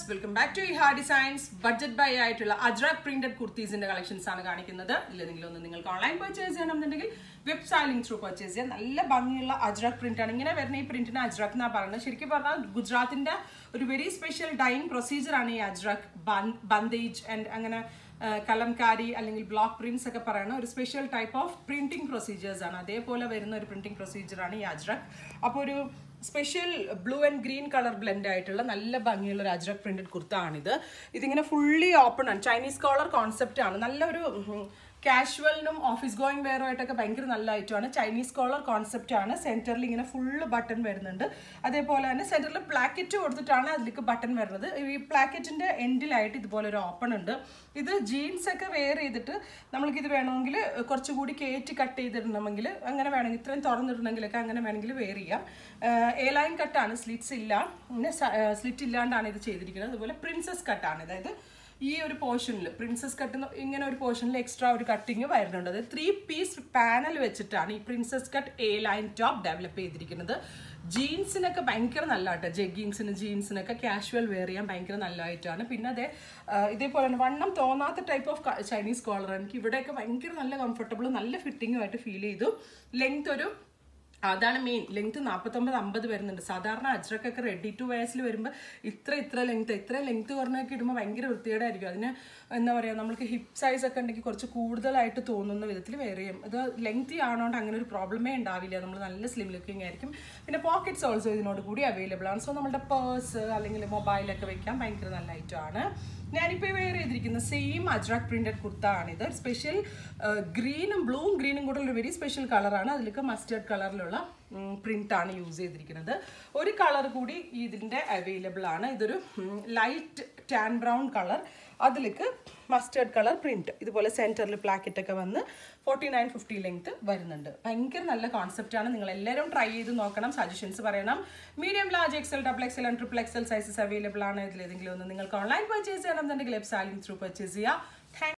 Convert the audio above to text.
welcome back to ഹാ designs budget buy ആയിട്ടുള്ള Ajrak printed കുർത്തീസിന്റെ collections ആണ് കാണിക്കുന്നത് ഇല്ലെങ്കിലും ഒന്ന് നിങ്ങൾക്ക് ഓൺലൈൻ പർച്ചേസ് ചെയ്യണമെന്നുണ്ടെങ്കിൽ വെബ് ലിങ്ക് ത്രൂ പർച്ചേസ് ചെയ്യാം നല്ല ഭംഗിയുള്ള അജ്രാക് പ്രിന്റ് ആണ് ഇങ്ങനെ വരുന്ന ഈ പ്രിന്റിന് അജ്രാക് എന്നാ പറയുന്നത് ശരിക്കും പറഞ്ഞാൽ ഗുജറാത്തിന്റെ ഒരു വെരി സ്പെഷ്യൽ ഡൈയിങ് പ്രൊസീജിയർ ആണ് ഈ അജ്രാക് ബന്ദേജ് ആൻഡ് അങ്ങനെ ആ, കലംകാരി അല്ലെങ്കിൽ ബ്ലോക്ക് പ്രിന്റ്സ് ഒക്കെ പറയുന്ന ഒരു special type of printing procedures ആണ് അതേപോലെ വരുന്ന ഒരു പ്രിന്റിംഗ് പ്രൊസീജിയർ ആണ് ഈ അജ്രക് അപ്പോൾ ഒരു special blue and green colour blend ആയിട്ടുള്ള നല്ല ഭംഗിയുള്ള ഒരു അജ്രക് പ്രിന്റഡ് കുർത്ത ആണിത് ഇതിങ്ങനെ ഫുള്ളി ഓപ്പൺ ആണ് ചൈനീസ് കോളർ കോൺസെപ്റ്റ് ആണ് നല്ലൊരു കാഷ്വലിനും ഓഫീസ് ഗോയിങ് വെയറും ആയിട്ടൊക്കെ ഭയങ്കര നല്ല ഐറ്റമാണ് ചൈനീസ് കോളർ കോൺസെപ്റ്റ് ആണ് സെന്ററിൽ ഇങ്ങനെ ഫുള്ള് ബട്ടൺ വരുന്നുണ്ട് അതേപോലെ തന്നെ സെന്ററിൽ പ്ലാക്കറ്റ് കൊടുത്തിട്ടാണ് അതിലേക്ക് ബട്ടൺ വരുന്നത് ഈ പ്ലാക്കറ്റിന്റെ എൻഡിലായിട്ട് ഇതുപോലെ ഒരു ഓപ്പൺ ഉണ്ട് ഇത് ജീൻസ് ഒക്കെ വെയർ ചെയ്തിട്ട് നമ്മൾക്ക് ഇത് വേണമെങ്കിൽ കുറച്ചുകൂടി കയറ്റി കട്ട് ചെയ്തിടണമെങ്കിൽ അങ്ങനെ വേണമെങ്കിൽ ഇത്രയും തുറന്നിടണമെങ്കിലൊക്കെ അങ്ങനെ വേണമെങ്കിൽ വെയർ ചെയ്യാം എ ലൈൻ കട്ടാണ് സ്ലിറ്റ്സ് ഇല്ല പിന്നെ സ്ലിറ്റ് ഇല്ലാണ്ടാണ് ഇത് ചെയ്തിരിക്കുന്നത് അതുപോലെ പ്രിൻസസ് കട്ടാണ് അതായത് ഈ ഒരു പോർഷനിൽ പ്രിൻസസ് കട്ട് ഇങ്ങനെ ഒരു പോർഷനിൽ എക്സ്ട്രാ ഒരു കട്ടിങ് വരുന്നുണ്ട് അത് ത്രീ പീസ് പാനൽ വെച്ചിട്ടാണ് ഈ princess cut A line top develop ചെയ്തിരിക്കുന്നത് ജീൻസിനൊക്കെ ഭയങ്കര നല്ല കേട്ടോ ജഗ്ഗിങ്സിന് ജീൻസിനൊക്കെ കാഷ്വൽ വെയർ ചെയ്യാൻ ഭയങ്കര നല്ലതായിട്ടാണ് പിന്നെ അതേ ആ, ഇതേപോലെ തന്നെ വണ്ണം തോന്നാത്ത ടൈപ്പ് ഓഫ് ചൈനീസ് കോളർ എനിക്ക് ഇവിടെയൊക്കെ ഭയങ്കര നല്ല കംഫർട്ടബിൾ നല്ല ഫിറ്റിങ്ങുമായിട്ട് ഫീൽ ചെയ്തു ലെങ്ത് ഒരു അതാണ് മെയിൻ ലെങ്ത് നാൽപ്പത്തൊമ്പത് അമ്പത് വരുന്നുണ്ട് സാധാരണ അജ്രക്കൊക്കെ റെഡി ടു വയസ്സിൽ വരുമ്പോൾ ഇത്ര ഇത്ര ലെങ്ത് ഇത്ര ലെങ്ത് പറഞ്ഞൊക്കെ ഇടുമ്പോൾ ഭയങ്കര വൃത്തികേടായിരിക്കും അതിന് എന്താ പറയുക നമുക്ക് ഹിപ്പ് സൈസ് ഒക്കെ ഉണ്ടെങ്കിൽ കുറച്ച് കൂടുതലായിട്ട് തോന്നുന്ന വിധത്തിൽ വേറെ ചെയ്യും ഇത് ലെങ്തി ആണോണ്ട് അങ്ങനെ ഒരു പ്രോബ്ലമേ ഉണ്ടാവില്ല നമ്മൾ നല്ല സ്ലിം ലുക്കിംഗ് ആയിരിക്കും പിന്നെ പോക്കറ്റ്സ് ഓൾസോ ഇതിനോട് കൂടി അവൈലബിൾ ആണ് സോ നമ്മുടെ പേഴ്സ് അല്ലെങ്കിൽ മൊബൈലൊക്കെ വെക്കാൻ ഭയങ്കര നല്ല ഐറ്റമാണ് ഞാനിപ്പോൾ വെയർ ചെയ്തിരിക്കുന്ന സെയിം അജ്രാക് പ്രിന്റഡ് കുർത്ത ആണിത് സ്പെഷ്യൽ ഗ്രീനും ബ്ലൂവും ഗ്രീനും കൂടെ ഒരു വെരി സ്പെഷ്യൽ കളറാണ് അതിലേക്ക് മസ്റ്റേർഡ് കളറിലുള്ള പ്രിന്റ് ആണ് യൂസ് ചെയ്തിരിക്കുന്നത് ഒരു കളർ കൂടി ഇതിൻ്റെ അവൈലബിൾ ആണ് ഇതൊരു ലൈറ്റ് ടാൻ ബ്രൗൺ കളർ അതിലേക്ക് മസ്റ്റേർഡ് കളർ പ്രിന്റ് ഇതുപോലെ സെൻറ്ററിൽ പ്ലാക്കറ്റ് ഒക്കെ വന്ന് ഫോർട്ടി നയൻ ഫിഫ്റ്റി ലെങ്ത് വരുന്നുണ്ട് ഭയങ്കര നല്ല കോൺസെപ്റ്റ് ആണ് നിങ്ങൾ എല്ലാവരും ട്രൈ ചെയ്ത് നോക്കണം സജഷൻസ് പറയണം medium large XL double XL and triple XL sizes available ആണ് ഇതിലേതെങ്കിലും ഒന്ന് നിങ്ങൾക്ക് ഓൺലൈൻ പർച്ചേസ് ചെയ്യണമെന്നുണ്ടെങ്കിൽ വെബ് സാലിംഗ് ത്രൂ പർച്ചേസ് ചെയ്യുക